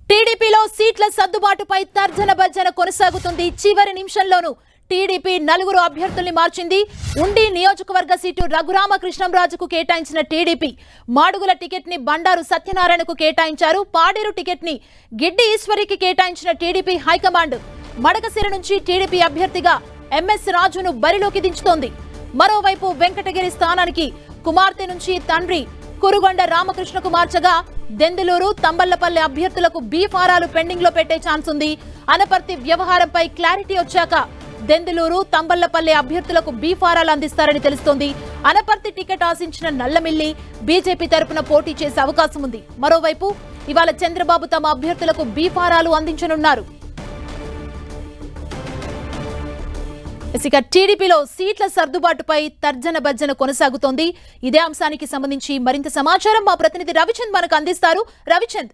టీడీపీలో సీట్ల సర్దుబాటుపై తర్జన భర్జన కొనసాగుతుంది చివరి నిమిషంలోనూ టీడీపీ నలుగురు అభ్యర్థుల్ని మార్చింది ఉండి నియోజకవర్గ సీటు రఘురామకృష్ణంరాజుకు కేటాయించిన టీడీపీ మాడుగుల టికెట్ ని బండారు సత్యనారాయణకు కేటాయించారు పాడేరు టికెట్ ని గిడ్డి ఈశ్వరికి కేటాయించిన టీడీపీ హైకమాండ్ మడకసిర నుంచి టీడీపీ అభ్యర్థిగా ఎంఎస్ రాజును బరిలోకి దించుతోంది మరోవైపు వెంకటగిరి స్థానానికి కుమార్తె నుంచి తండ్రి కురుగొండ రామకృష్ణకు మార్చగా దెందులూరు తంబళ్లపల్లి అభ్యర్థులకు బీ ఫారాలు పెండింగ్ లో పెట్టే ఛాన్స్ ఉంది అనపర్తి వ్యవహారంపై క్లారిటీ వచ్చాక దెందులూరు తంబళ్లపల్లి అభ్యర్థులకు బీ ఫారాలు అందిస్తారని తెలుస్తోంది అనపర్తి టికెట్ ఆశించిన నల్లమిల్లి బీజేపీ తరపున పోటీ చేసే అవకాశం ఉంది మరోవైపు ఇవాళ చంద్రబాబు తమ అభ్యర్థులకు బీ ఫారాలు అందించనున్నారు ఇక టీడీపీలో సీట్ల సర్దుబాటుపై తర్జన భర్జన కొనసాగుతోంది ఇదే అంశానికి సంబంధించి మరింత సమాచారం మా ప్రతినిధి రవిచంద్ మనకు అందిస్తారు రవిచంద్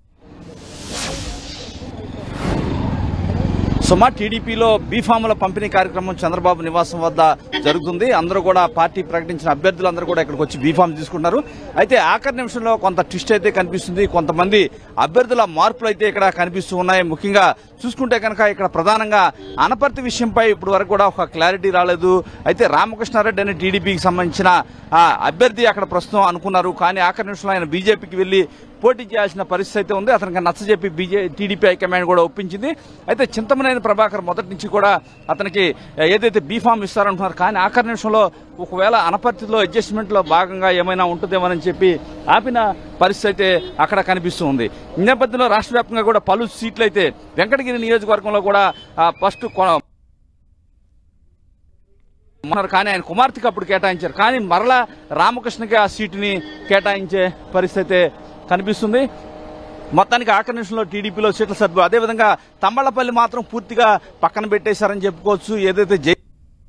సుమా టీడీపీలో బీఫాముల పంపిణీ కార్యక్రమం చంద్రబాబు నివాసం వద్ద జరుగుతుంది అందరూ కూడా పార్టీ ప్రకటించిన అభ్యర్థులందరూ కూడా ఇక్కడికి వచ్చి బీఫామ్ తీసుకుంటున్నారు అయితే ఆఖరి నిమిషంలో కొంత ట్విస్ట్ అయితే కనిపిస్తుంది కొంతమంది అభ్యర్థుల మార్పులు అయితే ఇక్కడ కనిపిస్తూ ఉన్నాయి ముఖ్యంగా చూసుకుంటే కనుక ఇక్కడ ప్రధానంగా అనపర్తి విషయంపై ఇప్పుడు వరకు కూడా ఒక క్లారిటీ రాలేదు అయితే రామకృష్ణారెడ్డి అనే టీడీపీకి సంబంధించిన ఆ, అభ్యర్థి అక్కడ ప్రస్తుతం అనుకున్నారు కానీ ఆఖరి నిమిషంలో ఆయన బీజేపీకి వెళ్లి పోటీ చేయాల్సిన పరిస్థితి అయితే ఉంది అతనికి నచ్చజెప్పి బీజే టీడీపీ హైకమాండ్ కూడా ఒప్పించింది అయితే చింతమనేని ప్రభాకర్ మొదటి నుంచి కూడా అతనికి ఏదైతే బీఫామ్ ఇస్తారంటున్నారు కానీ ఆఖరి నిమిషంలో ఒకవేళ అనపర్తిలో అడ్జస్ట్మెంట్ లో భాగంగా ఏమైనా ఉంటుందేమోనని చెప్పి ఆపిన పరిస్థితి అయితే అక్కడ కనిపిస్తూ ఉంది ఈ నేపథ్యంలో రాష్ట్ర వ్యాప్తంగా కూడా పలు సీట్లు అయితే వెంకటగిరి నియోజకవర్గంలో కూడా ఫస్ట్ ఉన్నారు కానీ ఆయన కుమార్తెకి అప్పుడు కేటాయించారు కానీ మరలా రామకృష్ణకి ఆ సీటుని కేటాయించే పరిస్థితి అయితే కనిపిస్తుంది మొత్తానికి ఆఖరి నిమిషంలో టీడీపీలో సీట్ల సర్దు అదేవిధంగా తమ్మళ్లపల్లి మాత్రం పూర్తిగా పక్కన పెట్టేశారని చెప్పుకోవచ్చు ఏదైతే జై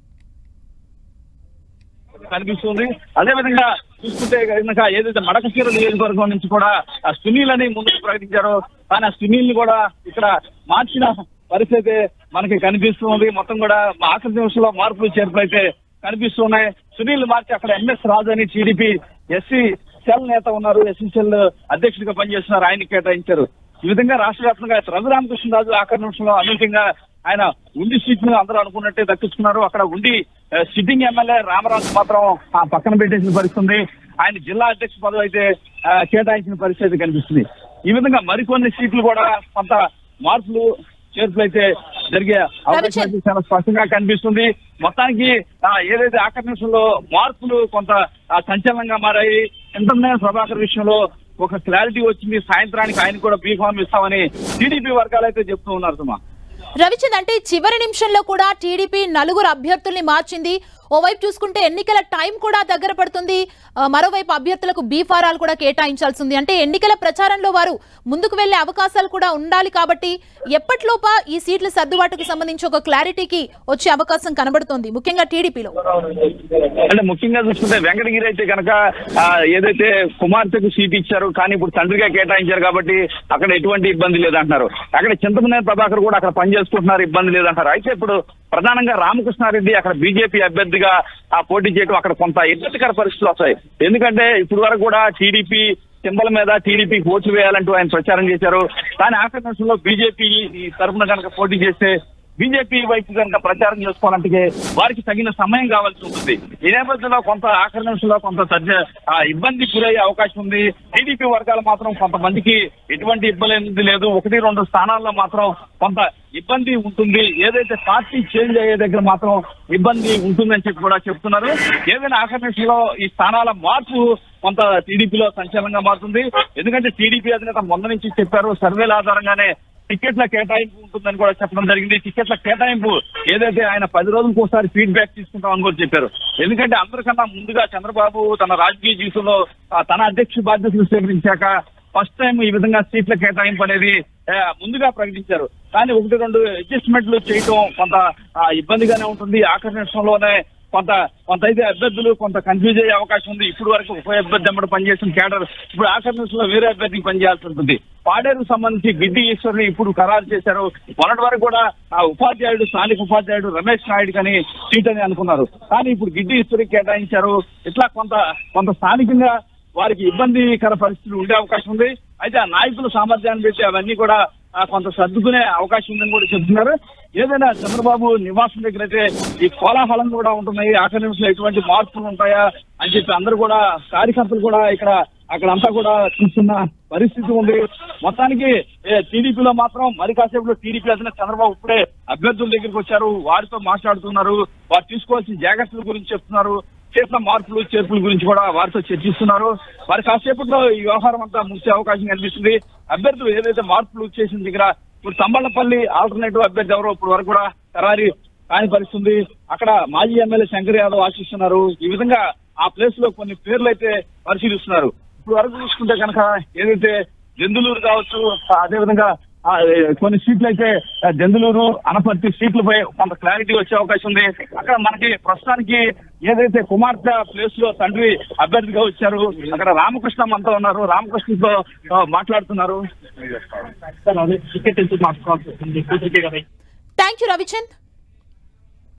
కనిపిస్తుంది అదేవిధంగా చూసుకుంటే కనుక ఏదైతే మడకశీర నియోజకవర్గం నుంచి కూడా ఆ సునీల్ అని ముందుకు ప్రకటించారో కానీ ఆ సునీల్ ని కూడా ఇక్కడ మార్చిన పరిస్థితి మనకి కనిపిస్తుంది మొత్తం కూడా ఆఖరి నిమిషంలో మార్పులు చేర్పులు అయితే కనిపిస్తున్నాయి సునీల్ మార్చి అక్కడ ఎంఎస్ రాజు అని టీడీపీ ఎస్సీ సెల్ నేత ఉన్నారు ఎస్సీ సెల్ అధ్యక్షుడిగా పనిచేస్తున్నారు ఆయన కేటాయించారు ఈ విధంగా రాష్ట్ర వ్యాప్తంగా రఘురామకృష్ణరాజు ఆఖరి నిమిషంలో అనూహ్యంగా ఆయన ఉండి సీట్ ను అందరూ అనుకున్నట్టే దక్కించుకున్నారు అక్కడ ఉండి ఆ, సిట్టింగ్ ఎమ్మెల్యే రామరాజు మాత్రం ఆ పక్కన పెట్టేసిన పరిస్థితి ఉంది ఆయన జిల్లా అధ్యక్ష పదవి అయితే ఆ, కేటాయించిన పరిస్థితి కనిపిస్తుంది ఈ విధంగా మరికొన్ని సీట్లు కూడా కొంత మార్పులు చేర్పులు అయితే జరిగే అవకాశం అయితే చాలా స్పష్టంగా కనిపిస్తుంది మొత్తానికి ఆ, ఏదైతే ఆఖరి నిమిషంలో మార్పులు కొంత ఆ, సంచలనంగా మారాయి ఇంటర్నేషనల్ ప్రభాకర్ విషయంలో ఒక క్లారిటీ వచ్చింది సాయంత్రానికి ఆయన కూడా బీఫామ్ ఇస్తామని టీడీపీ వర్గాలు అయితే చెప్తూ ఉన్నారు సుమా రవిచంద్ అంటే చివరి నిమిషంలో కూడా టీడీపీ నలుగురు అభ్యర్థుల్ని మార్చింది ఓవైపు చూసుకుంటే ఎన్నికల టైం కూడా దగ్గర పడుతుంది ఆ, మరోవైపు అభ్యర్థులకు బీ ఫారాలు కూడా కేటాయించాల్సి ఉంది అంటే ఎన్నికల ప్రచారంలో వారు ముందుకు వెళ్లే అవకాశాలు కూడా ఉండాలి కాబట్టి ఎప్పటిలోపా ఈ సీట్ల సర్దుబాటుకు సంబంధించి ఒక క్లారిటీకి వచ్చే అవకాశం కనబడుతోంది ముఖ్యంగా టీడీపీలో అంటే ముఖ్యంగా చూసుకుంటే వెంకటగిరి అయితే కనుక ఆ, ఏదైతే కుమార్తెకు సీట్ ఇచ్చారు కానీ ఇప్పుడు తండ్రిగా కేటాయించారు కాబట్టి అక్కడ ఎటువంటి ఇబ్బంది లేదంటున్నారు అక్కడ చింతమనేని ప్రభాకర్ కూడా అక్కడ పనిచేసుకుంటున్నారు ఇబ్బంది లేదంటారు అయితే ఇప్పుడు ప్రధానంగా రామకృష్ణారెడ్డి అక్కడ బీజేపీ అభ్యర్థిగా ఆ పోటీ చేయడం అక్కడ కొంత ఇబ్బందికర పరిస్థితులు వస్తాయి ఎందుకంటే ఇప్పుడు వరకు కూడా టీడీపీ సింబల్ మీద టీడీపీకి ఓట్లు వేయాలంటూ ఆయన ప్రచారం చేశారు కానీ ఆఖరి నిమిషంలో బీజేపీ తరఫున కనుక పోటీ చేస్తే బీజేపీ వైపు కనుక ప్రచారం చేసుకోవాలంటే వారికి తగిన సమయం కావాల్సి ఉంటుంది ఈ నేపథ్యంలో కొంత ఆఖరి నిమిషంలో కొంత తర్జ ఆ, ఇబ్బంది గురయ్యే అవకాశం ఉంది టీడీపీ వర్గాలు మాత్రం కొంతమందికి ఎటువంటి ఇబ్బంది లేదు ఒకటి రెండు స్థానాల్లో మాత్రం కొంత ఇబ్బంది ఉంటుంది ఏదైతే పార్టీ చేంజ్ అయ్యే దగ్గర మాత్రం ఇబ్బంది ఉంటుందని చెప్పి కూడా చెప్తున్నారు ఏదైనా ఆఖరి నిమిషంలో ఈ స్థానాల మార్పు కొంత టీడీపీలో సంచలనంగా మారుతుంది ఎందుకంటే టీడీపీ అధినేత మొన్న నుంచి చెప్పారు సర్వేల ఆధారంగానే టికెట్ల కేటాయింపు ఉంటుందని కూడా చెప్పడం జరిగింది టికెట్ల కేటాయింపు ఏదైతే ఆయన పది రోజులకు ఒకసారి ఫీడ్బ్యాక్ తీసుకుంటామని కూడా చెప్పారు ఎందుకంటే అందరికన్నా ముందుగా చంద్రబాబు తన రాజకీయ జీవితంలో ఆ, తన అధ్యక్ష బాధ్యతలు స్వీకరించాక ఫస్ట్ టైం ఈ విధంగా సీట్ల కేటాయింపు అనేది ఆ, ముందుగా ప్రకటించారు కానీ ఒకటి రెండు అడ్జస్ట్మెంట్లు చేయటం కొంత ఆ, ఇబ్బందిగానే ఉంటుంది ఆఖరి నిమిషంలోనే కొంత కొంత అయితే అభ్యర్థులు కొంత కన్ఫ్యూజ్ అయ్యే అవకాశం ఉంది ఇప్పుడు వరకు ఉప అభ్యర్థి అమ్మడు పనిచేసిన కేడర్ ఇప్పుడు ఆఖరి నిమిషంలో వేరే అభ్యర్థికి పనిచేయాల్సి ఉంటుంది పాడేరుకు సంబంధించి గిడ్డి ఈశ్వర్ని ఇప్పుడు ఖరారు చేశారు మొన్నటి వరకు కూడా ఆ ఉపాధ్యాయుడు స్థానిక ఉపాధ్యాయుడు రమేష్ నాయుడు అని సీట్ అని అనుకున్నారు కానీ ఇప్పుడు గిడ్డి ఈశ్వరికి కేటాయించారు ఇట్లా కొంత కొంత స్థానికంగా వారికి ఇబ్బందికర పరిస్థితులు ఉండే అవకాశం ఉంది అయితే ఆ నాయకుల సామర్థ్యాన్ని పెట్టి అవన్నీ కూడా ఆ, కొంత సర్దుకునే అవకాశం ఉందని కూడా చెప్తున్నారు ఏదైనా చంద్రబాబు నివాసం దగ్గర అయితే ఈ కోలాహలం కూడా ఉంటున్నాయి ఆఖరి నిమిషంలో ఎటువంటి మార్పులు ఉంటాయా అని చెప్పి అందరూ కూడా కార్యకర్తలు కూడా ఇక్కడ అక్కడంతా కూడా చూస్తున్న పరిస్థితి ఉంది మొత్తానికి టీడీపీలో మాత్రం మరి కాసేపులో టీడీపీ అధినేత చంద్రబాబు ఇప్పుడే అభ్యర్థుల దగ్గరికి వచ్చారు వారితో మాట్లాడుతున్నారు వారు తీసుకోవాల్సిన జాగ్రత్తల గురించి చెప్తున్నారు చేసిన మార్పులు చేర్పుల గురించి కూడా వారితో చర్చిస్తున్నారు వారి కాసేపట్లో ఈ వ్యవహారం అంతా ముగిసే అవకాశం కనిపిస్తుంది అభ్యర్థులు ఏదైతే మార్పులు చేసిన దగ్గర ఇప్పుడు తంబళ్లపల్లి ఆల్టర్నేటివ్ అభ్యర్థి ఎవరో ఇప్పుడు వరకు కూడా ఖరారీ కాని పరిస్థితుంది అక్కడ మాజీ ఎమ్మెల్యే శంకర్ యాదవ్ ఆశిస్తున్నారు ఈ విధంగా ఆ ప్లేస్ లో కొన్ని పేర్లు అయితే పరిశీలిస్తున్నారు ఇప్పుడు వరకు చూసుకుంటే కనుక ఏదైతే జందులూరు కావచ్చు అదే విధంగా ఆ, ఏ, కొన్ని సీట్లు అయితే ఆ, జందులూరు అనపర్తి సీట్లపై కొంత క్లారిటీ వచ్చే అవకాశం ఉంది అక్కడ మనకి ప్రస్తుతానికి ఏదైతే కుమార్తె ప్లేస్ లో తండ్రి అభ్యర్థిగా వచ్చారు అక్కడ రామకృష్ణ మనతో ఉన్నారు రామకృష్ణతో ఆ, మాట్లాడుతున్నారు టికెట్ ఎందుకు మార్చుకోవాల్సి వస్తుంది కూతురికే కదా థ్యాంక్ యూ రవిచంద్